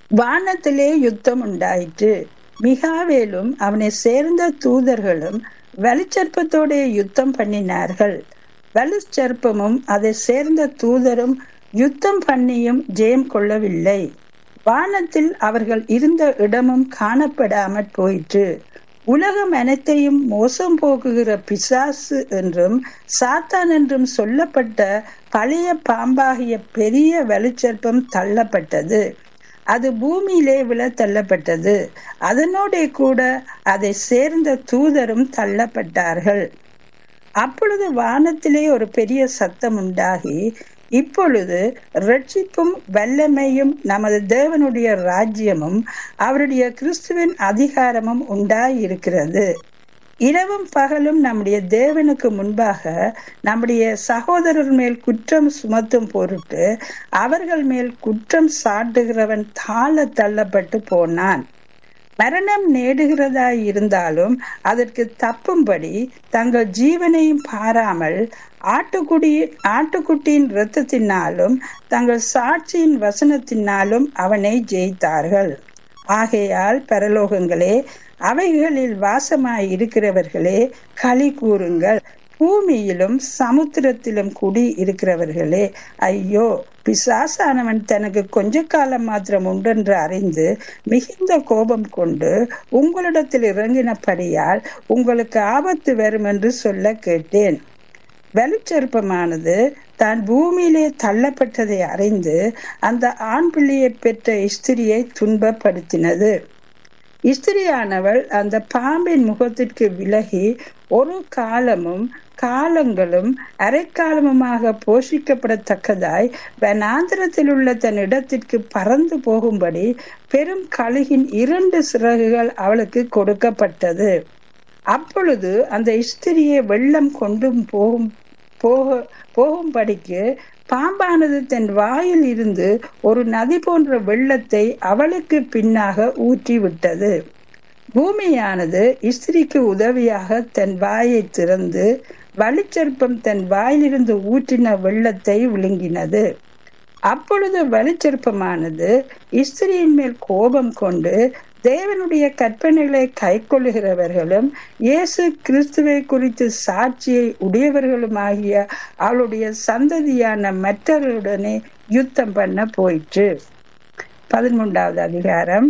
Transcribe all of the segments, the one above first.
வானத்திலே யுத்தம் உண்டாயிற்று மிகாவேலும் அவனை சேர்ந்த தூதர்களும் வலுச்சற்பத்தோட யுத்தம் பண்ணினார்கள் வலுச்சற்பமும் அதை சேர்ந்த தூதரும் யுத்தம் பண்ணியும் ஜெயம் கொள்ளவில்லை வானத்தில் அவர்கள் இருந்த இடமும் காணப்படாமற் போயிற்று உலகம் அனைத்தையும் மோசம் போக்குகிற பிசாசு என்றும் சாத்தான் என்றும் சொல்லப்பட்ட பழைய பாம்பாகிய பெரிய வலுச்சற்பம் தள்ளப்பட்டது அது பூமியிலே விழ தள்ளப்பட்டது அதனோட கூட அதை சேர்ந்த தூதரும் தள்ளப்பட்டார்கள் அப்பொழுது வானத்திலே ஒரு பெரிய சத்தம் உண்டாகி இப்பொழுது ரட்சிப்பும் வல்லமையும் நமது தேவனுடைய ராஜ்யமும் அவருடைய கிறிஸ்துவின் அதிகாரமும் உண்டாயிருக்கிறது இரவும் பகலும் நம்முடைய தேவனுக்கு முன்பாக நம்முடைய சகோதரர் மேல் குற்றம் சுமத்தும் பொருட்டு அவர்கள் மேல் குற்றம் சாட்டுகிறவன் தாழ தள்ளப்பட்டு போனான் மரணம் நேடுகிறதாய் இருந்தாலும் அதற்கு தப்பும்படி தங்கள் ஜீவனையும் பாராமல் ஆட்டுக்குடி ஆட்டுக்குட்டியின் இரத்தத்தினாலும் தங்கள் சாட்சியின் வசனத்தினாலும் அவனை ஜெயித்தார்கள் ஆகையால் பரலோகங்களே அவைகளில் வாசமாய் இருக்கிறவர்களே களி கூறுங்கள் பூமியிலும் சமுத்திரத்திலும் குடி இருக்கிறவர்களே ஐயோ பிசாசானவன் தனக்கு கொஞ்ச காலம் மாத்திரம் உண்டென்று அறிந்து மிகுந்த கோபம் கொண்டு உங்களிடத்தில் இறங்கினபடியால் உங்களுக்கு ஆபத்து வரும் என்று சொல்ல கேட்டேன் வலுச்செருப்பமானது தான் பூமியிலே தள்ளப்பட்டதை அறிந்து அந்த ஆண் பிள்ளையை பெற்ற ஸ்திரியை துன்பப்படுத்தினது இஸ்திரியானவள் அந்த பாம்பின் முகத்திற்கு விலகி ஒரு காலமும் காலங்களும் அரைக்காலமுமாக போஷிக்கப்படத்தக்கதாய் வனாந்திரத்தில் உள்ள தன் இடத்திற்கு பறந்து போகும்படி பெரும் கழுகின் இரண்டு சிறகுகள் அவளுக்கு கொடுக்கப்பட்டது அப்பொழுது அந்த ஸ்திரியை வெள்ளம் கொண்டு போகும் போக போகும்படிக்கு பாம்பானது தன் வாயில் இருந்து ஒரு நதி போன்ற வெள்ளத்தை அவளுக்கு பின்னாக ஊற்றி விட்டது பூமியானது இஸ்திரிக்கு உதவியாக தன் வாயை திறந்து வலிச்செருப்பம் தன் வாயிலிருந்து ஊற்றின வெள்ளத்தை விழுங்கினது அப்பொழுது வலிச்செருப்பமானது இஸ்திரியின் மேல் கோபம் கொண்டு தேவனுடைய கற்பனைகளை கை கொள்ளுகிறவர்களும் இயேசு கிறிஸ்துவை குறித்து சாட்சியை உடையவர்களுமாகிய அவளுடைய சந்ததியான மற்றவர்களுடனே யுத்தம் பண்ண போயிற்று பதிமூன்றாவது அதிகாரம்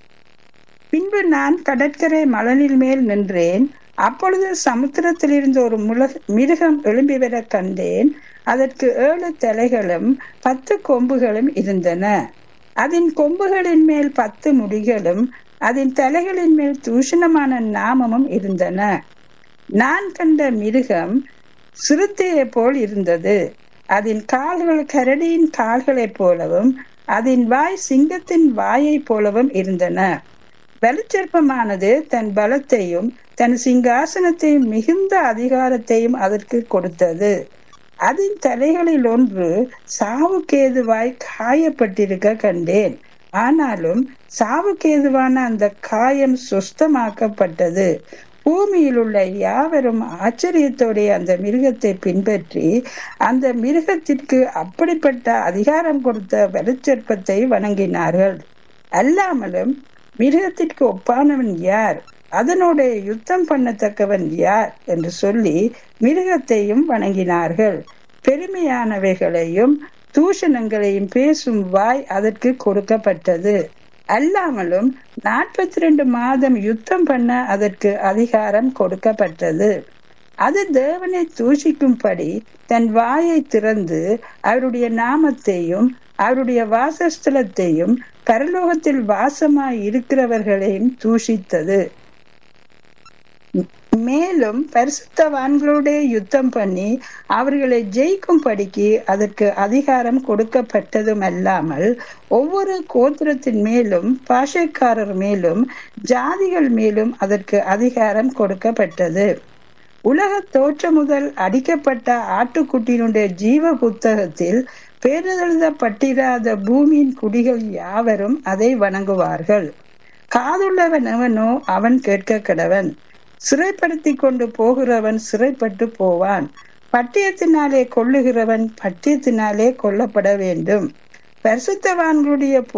பின்பு நான் கடற்கரை மலனில் மேல் நின்றேன் அப்பொழுது சமுத்திரத்தில் இருந்து ஒரு மிருகம் எழும்பி வர கண்டேன் அதற்கு ஏழு தலைகளும் பத்து கொம்புகளும் இருந்தன அதன் கொம்புகளின் மேல் பத்து முடிகளும் அதன் தலைகளின் மேல் தூஷணமான நாமமும் இருந்தன நான் கண்ட மிருகம் சிறுத்தையை போல் இருந்தது அதன் கால்கள் கரடியின் கால்களைப் போலவும் அதன் வாய் சிங்கத்தின் வாயைப் போலவும் இருந்தன வெளிச்செருப்பமானது தன் பலத்தையும் தன் சிங்காசனத்தையும் மிகுந்த அதிகாரத்தையும் அதற்கு கொடுத்தது அதன் தலைகளில் ஒன்று சாவுக்கேதுவாய் காயப்பட்டிருக்க கண்டேன் ஆனாலும் சாவுக்கேதுவான அந்த காயம் சுஸ்தமாக்கப்பட்டது பூமியில் உள்ள யாவரும் ஆச்சரியத்தோடைய அந்த மிருகத்தை பின்பற்றி அந்த மிருகத்திற்கு அப்படிப்பட்ட அதிகாரம் கொடுத்த வெளிச்சற்பத்தை வணங்கினார்கள் அல்லாமலும் மிருகத்திற்கு ஒப்பானவன் யார் அதனோட யுத்தம் பண்ணத்தக்கவன் யார் என்று சொல்லி மிருகத்தையும் வணங்கினார்கள் பெருமையானவைகளையும் தூஷணங்களையும் பேசும் வாய் அதற்கு கொடுக்கப்பட்டது அல்லாமலும் நாற்பத்தி ரெண்டு மாதம் யுத்தம் பண்ண அதற்கு அதிகாரம் கொடுக்கப்பட்டது அது தேவனை தூஷிக்கும்படி தன் வாயை திறந்து அவருடைய நாமத்தையும் அவருடைய வாசஸ்தலத்தையும் பரலோகத்தில் வாசமாய் இருக்கிறவர்களையும் தூஷித்தது மேலும் பரிசுத்தவான்களோட யுத்தம் பண்ணி அவர்களை ஜெயிக்கும் படிக்கு அதற்கு அதிகாரம் கொடுக்கப்பட்டதும் அல்லாமல் ஒவ்வொரு கோத்திரத்தின் மேலும் பாஷைக்காரர் மேலும் ஜாதிகள் மேலும் அதற்கு அதிகாரம் கொடுக்கப்பட்டது உலக தோற்றம் முதல் அடிக்கப்பட்ட ஆட்டுக்குட்டியினுடைய ஜீவ புத்தகத்தில் பேரெழுதப்பட்டிராத பூமியின் குடிகள் யாவரும் அதை வணங்குவார்கள் காதுள்ளவன் எவனோ அவன் கேட்க கடவன் சிறைப்படுத்தி கொண்டு போகிறவன் சிறைப்பட்டு போவான் பட்டியத்தினாலே கொள்ளுகிறவன் பட்டியத்தினாலே கொல்லப்பட வேண்டும் பரிசுத்தவான்களுடைய